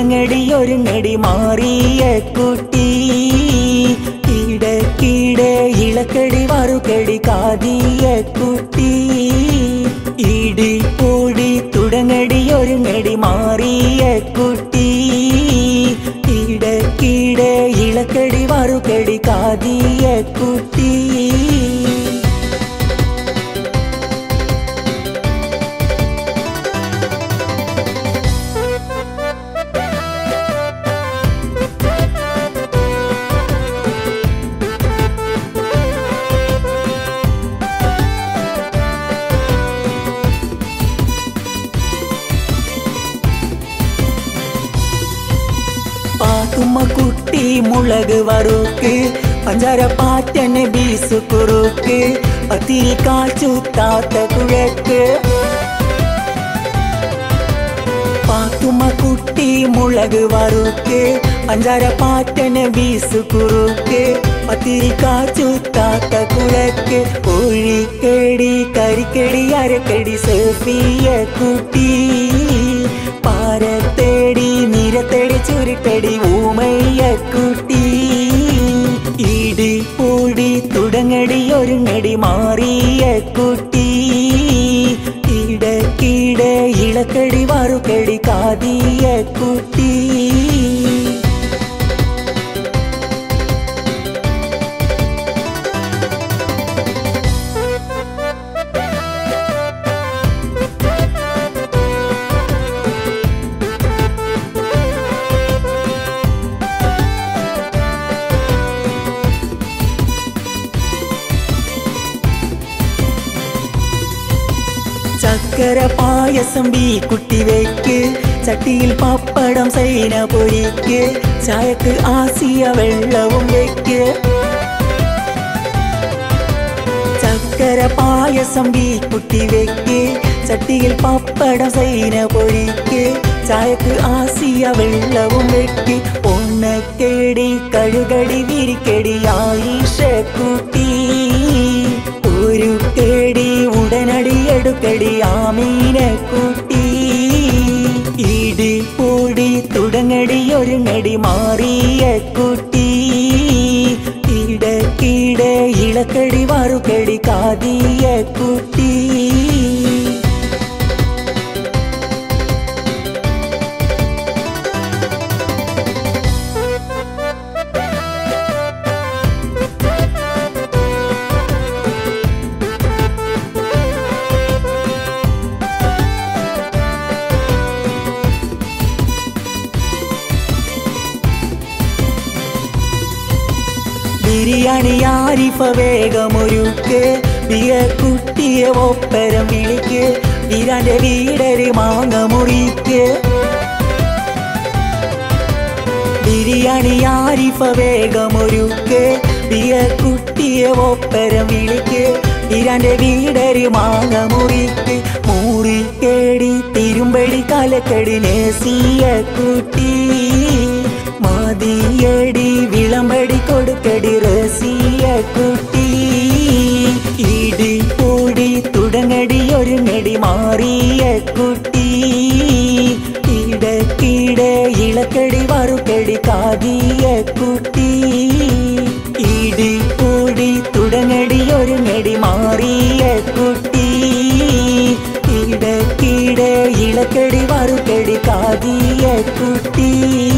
തുടങ്ങടി ഒരുങ്ങടി മാറിയ കുട്ടി ഇടക്കിടെ ഇളക്കടി വറുകടി കാതിയ കുട്ടി ഇടി പൊടി തുടങ്ങടി ഒരുങ്ങടി മാറിയ കുട്ടി ഇടക്കിടെ ഇളക്കടി വറുകടി കാതിയ കുട്ടി പാത്തുമ്മ കുട്ടി മുളക് വറുക്ക് പഞ്ചാര പാറ്റന് ബീസ് കുറുക്ക് പത്തിരി കാച്ചു താത്ത കുഴക്ക് പാത്തുമ്മ കുട്ടി മുളക് വറുക്ക് പഞ്ചാര പാറ്റന് ബീസ് കുറുക്ക് പത്തിരി കാച്ചു താത്ത കുഴക്ക് കോഴിക്കടി കരിക്കടി അരക്കടി സേഫിയ കുട്ടി പാരത്തേടി നിരത്തേടി ചുരുട്ടടി ഊമയ്യ കുട്ടി ഇടി പൊടി തുടങ്ങടി ഒരുങ്ങടി മാറിയ കുട്ടി ഇടക്കിടെ ഇളക്കടി വറുകടി കാതിയ കുട്ടി ചക്കര പായസം ബീ കുട്ടി വെക്ക് ചട്ടിയിൽ പപ്പടം സൈന പൊരിക്ക് ചായക്ക് ആസിയ വെള്ളവും വെക്ക് ചക്കര പായസം ബീ കുട്ടി വെക്ക് ചട്ടിയിൽ പപ്പടം സൈന പൊരിക്ക് ചായക്ക് ആസിയ വെള്ളവും വെക്ക് പൊണ്ണക്കേടി കഴുകടി വിരിക്കടി ആയിഷ കുട്ടി ഒരു കേടി ഉടനടി എടുക്കടി ആമീന കുട്ടി ഇടി പൊടി തുടങ്ങടി ഒരുങ്ങടി മാറിയ കുട്ടി ഇടക്കിടെ ഇളക്കടി വറുകടി കാതിയ കുട്ടി ബിരിയാണി ആരിഫ വേഗമൊരുക്ക് ബിയ കുട്ടിയെ ഒപ്പരം വിളിക്ക് വീരാന്റെ വീടര് മാങ്ങ മുറിക്ക് ബിരിയാണി ആരിഫ വേഗമൊരുക്ക് ബിയ കുട്ടിയെ ഒപ്പരം വിളിക്ക് വീരാന്റെ വീടര് മാങ്ങ മുറിക്ക് മൂറിക്കേടി തിരുമ്പടി കലക്കടി നേസിയ കുട്ടി മതിയടി വിളമ്പടി കൊടുക്കടി റസിയ കുട്ടി ഇടി പൊടി തുടങ്ങടി ഒരുങ്ങടി മാറിയ കുട്ടി ഇടക്കിടെ ഇളക്കടി വറുക്കടി കാതിയ കുട്ടി ഇടി പൊടി തുടങ്ങടി ഒരുങ്ങടി മാറിയ കുട്ടി ഇടക്കിടെ ഇളക്കടി വറുക്കടി കാതിയ കുട്ടി